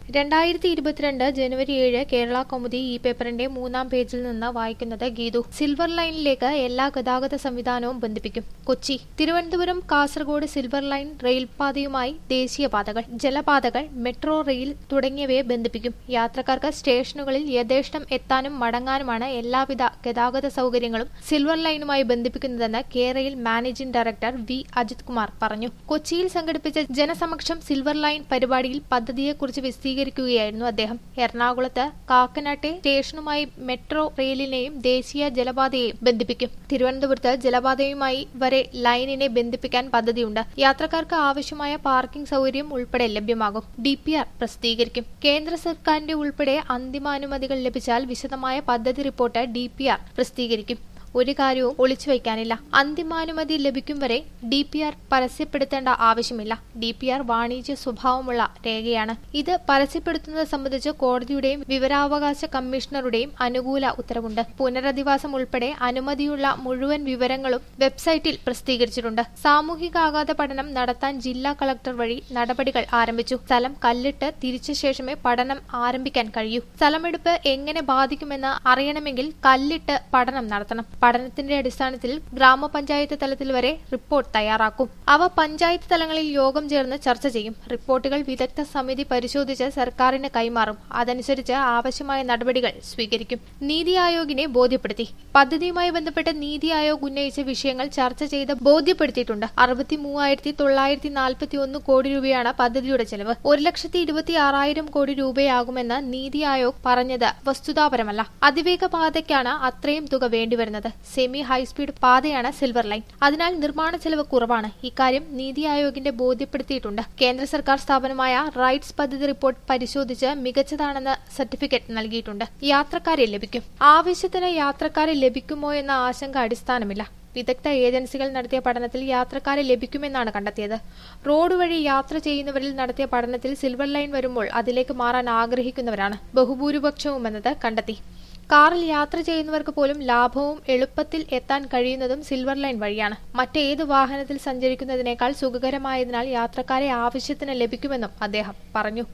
രണ്ടായിരത്തി ഇരുപത്തിരണ്ട് ജനുവരി ഏഴ് കേരള കൗമുദി ഈ പേപ്പറിന്റെ മൂന്നാം പേജിൽ നിന്ന് വായിക്കുന്നത് ഗീതു സിൽവർ ലൈനിലേക്ക് എല്ലാ ഗതാഗത സംവിധാനവും ബന്ധിപ്പിക്കും കൊച്ചി തിരുവനന്തപുരം കാസർഗോഡ് സിൽവർ ലൈൻ റെയിൽപാതയുമായി ദേശീയപാതകൾ ജലപാതകൾ മെട്രോ റെയിൽ തുടങ്ങിയവയെ ബന്ധിപ്പിക്കും യാത്രക്കാർക്ക് സ്റ്റേഷനുകളിൽ യഥേഷ്ടം എത്താനും മടങ്ങാനുമാണ് എല്ലാവിധ ഗതാഗത സൗകര്യങ്ങളും സിൽവർ ലൈനുമായി ബന്ധിപ്പിക്കുന്നതെന്ന് കേരയിൽ managing director V Ajith Kumar പറഞ്ഞു കൊച്ചിയിൽ സംഘടിപ്പിച്ച ജനസമക്ഷം സിൽവർ ലൈൻ പരിപാടിയിൽ പദ്ധതിയെക്കുറിച്ച് വിശദീകരിക്കുകയായിരുന്നു അദ്ദേഹം എറണാകുളത്ത് കാക്കനാട്ടെ സ്റ്റേഷനുമായി മെട്രോ റെയിലിനെയും ദേശീയ ജലപാതയെയും ബന്ധിപ്പിക്കും തിരുവനന്തപുരത്ത് ജലപാതയുമായി വരെ ലൈനിനെ ബന്ധിപ്പിക്കാൻ പദ്ധതിയുണ്ട് യാത്രക്കാർക്ക് ആവശ്യമായ പാർക്കിംഗ് സൗകര്യം ഉൾപ്പെടെ ലഭ്യമാകും ഡി പി ആർ പ്രസിദ്ധീകരിക്കും കേന്ദ്ര സർക്കാരിന്റെ ഉൾപ്പെടെ അന്തിമാനുമതികൾ ലഭിച്ചാൽ വിശദമായ പദ്ധതി റിപ്പോർട്ട് ഡി പി ആർ പ്രസിദ്ധീകരിക്കും ഒരു കാര്യവും ഒളിച്ചുവയ്ക്കാനില്ല അന്തിമാനുമതി ലഭിക്കും വരെ ഡി പി ആർ പരസ്യപ്പെടുത്തേണ്ട ആവശ്യമില്ല ഡി പി ആർ വാണിജ്യ സ്വഭാവമുള്ള രേഖയാണ് ഇത് പരസ്യപ്പെടുത്തുന്നത് സംബന്ധിച്ച് കോടതിയുടെയും വിവരാവകാശ കമ്മീഷണറുടെയും അനുകൂല ഉത്തരവുണ്ട് പുനരധിവാസം ഉൾപ്പെടെ അനുമതിയുള്ള മുഴുവൻ വിവരങ്ങളും വെബ്സൈറ്റിൽ പ്രസിദ്ധീകരിച്ചിട്ടുണ്ട് സാമൂഹികാഘാത പഠനം നടത്താൻ ജില്ലാ കളക്ടർ വഴി നടപടികൾ ആരംഭിച്ചു സ്ഥലം കല്ലിട്ട് തിരിച്ച ശേഷമേ പഠനം ആരംഭിക്കാൻ കഴിയൂ സ്ഥലമെടുപ്പ് എങ്ങനെ ബാധിക്കുമെന്ന് അറിയണമെങ്കിൽ കല്ലിട്ട് പഠനം നടത്തണം പഠനത്തിന്റെ അടിസ്ഥാനത്തിൽ ഗ്രാമപഞ്ചായത്ത് തലത്തിൽ വരെ റിപ്പോർട്ട് തയ്യാറാക്കും അവ പഞ്ചായത്ത് തലങ്ങളിൽ യോഗം ചേർന്ന് ചർച്ച ചെയ്യും റിപ്പോർട്ടുകൾ വിദഗ്ധ സമിതി പരിശോധിച്ച് സർക്കാരിന് കൈമാറും അതനുസരിച്ച് ആവശ്യമായ നടപടികൾ സ്വീകരിക്കും നീതി ആയോഗിനെ ബോധ്യപ്പെടുത്തി പദ്ധതിയുമായി ബന്ധപ്പെട്ട് നീതി ആയോഗ് ഉന്നയിച്ച വിഷയങ്ങൾ ചർച്ച ചെയ്ത് ബോധ്യപ്പെടുത്തിയിട്ടുണ്ട് അറുപത്തി മൂവായിരത്തി തൊള്ളായിരത്തി നാൽപ്പത്തി ഒന്ന് കോടി രൂപയാണ് പദ്ധതിയുടെ ചെലവ് ഒരു ലക്ഷത്തി ഇരുപത്തി ആറായിരം കോടി രൂപയാകുമെന്ന് നീതി ആയോഗ് പറഞ്ഞത് വസ്തുതാപരമല്ല അതിവേഗ പാതയ്ക്കാണ് അത്രയും തുക വേണ്ടിവരുന്നത് സെമി ഹൈസ്പീഡ് പാതയാണ് സിൽവർ ലൈൻ അതിനാൽ നിർമ്മാണ ചെലവ് കുറവാണ് ഇക്കാര്യം നീതി ആയോഗിന്റെ ബോധ്യപ്പെടുത്തിയിട്ടുണ്ട് കേന്ദ്ര സർക്കാർ സ്ഥാപനമായ റൈറ്റ്സ് പദ്ധതി റിപ്പോർട്ട് പരിശോധിച്ച് മികച്ചതാണെന്ന് സർട്ടിഫിക്കറ്റ് നൽകിയിട്ടുണ്ട് യാത്രക്കാരെ ലഭിക്കും ആവശ്യത്തിന് യാത്രക്കാരെ ലഭിക്കുമോ എന്ന ആശങ്ക അടിസ്ഥാനമില്ല വിദഗ്ധ ഏജൻസികൾ നടത്തിയ പഠനത്തിൽ യാത്രക്കാരെ ലഭിക്കുമെന്നാണ് കണ്ടെത്തിയത് റോഡ് വഴി യാത്ര ചെയ്യുന്നവരിൽ നടത്തിയ പഠനത്തിൽ സിൽവർ ലൈൻ വരുമ്പോൾ അതിലേക്ക് മാറാൻ ആഗ്രഹിക്കുന്നവരാണ് ബഹുഭൂരിപക്ഷവും എന്നത് കണ്ടെത്തി കാറിൽ യാത്ര ചെയ്യുന്നവർക്ക് പോലും ലാഭവും എളുപ്പത്തിൽ എത്താൻ കഴിയുന്നതും സിൽവർ ലൈൻ വഴിയാണ് മറ്റേത് വാഹനത്തിൽ സഞ്ചരിക്കുന്നതിനേക്കാൾ സുഖകരമായതിനാൽ യാത്രക്കാരെ ആവശ്യത്തിന് ലഭിക്കുമെന്നും അദ്ദേഹം പറഞ്ഞു